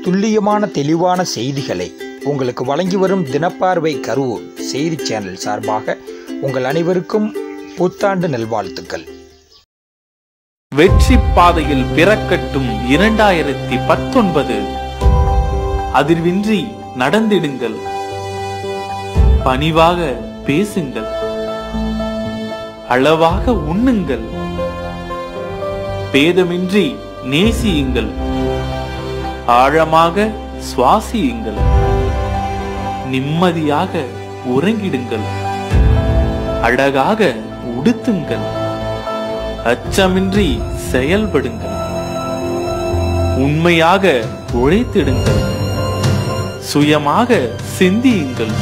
துல்லியமான தெளிவான செய்திகளை உங்களுக்கு வழங்கி வரும் தினப்பார்வை கரூர் செய்தி சேனல் சார்பாக உங்கள் அனைவருக்கும் புத்தாண்டு நல்வாழ்த்துக்கள் வெற்றி பாதையில் பிறக்கட்டும் இரண்டாயிரத்தி பத்தொன்பது அதிர்வின்றி நடந்திடுங்கள் பணிவாக பேசுங்கள் அளவாக உண்ணுங்கள் பேதமின்றி நேசியுங்கள் ஆழமாக சுவாசியுங்கள் நிம்மதியாக உறங்கிடுங்கள் அழகாக உடுத்துங்கள் அச்சமின்றி செயல்படுங்கள் உண்மையாக உழைத்திடுங்கள் சுயமாக சிந்தியுங்கள்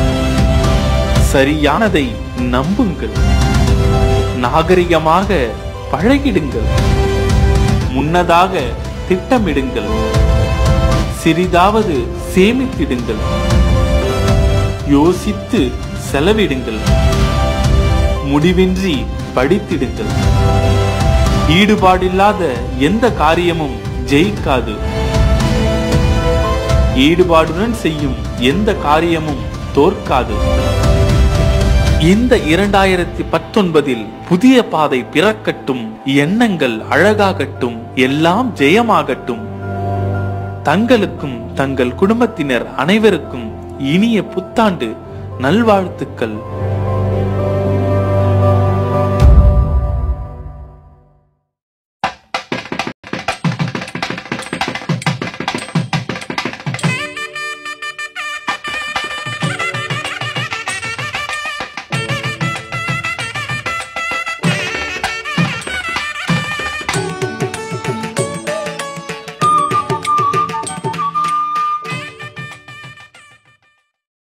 சரியானதை நம்புங்கள் நாகரிகமாக பழகிடுங்கள் முன்னதாக திட்டமிடுங்கள் சிறிதாவது சேமித்திடுங்கள் யோசித்து செலவிடுங்கள் முடிவின்றி படித்திடுங்கள் ஈடுபாடில்லாத எந்த காரியமும் ஜெயிக்காது ஈடுபாடுடன் செய்யும் எந்த காரியமும் தோற்காது இந்த இரண்டாயிரத்தி பத்தொன்பதில் புதிய பாதை பிறக்கட்டும் எண்ணங்கள் அழகாகட்டும் எல்லாம் ஜெயமாகட்டும் தங்களுக்கும் தங்கள் குடும்பத்தினர் அனைவருக்கும் இனிய புத்தாண்டு நல்வாழ்த்துக்கள்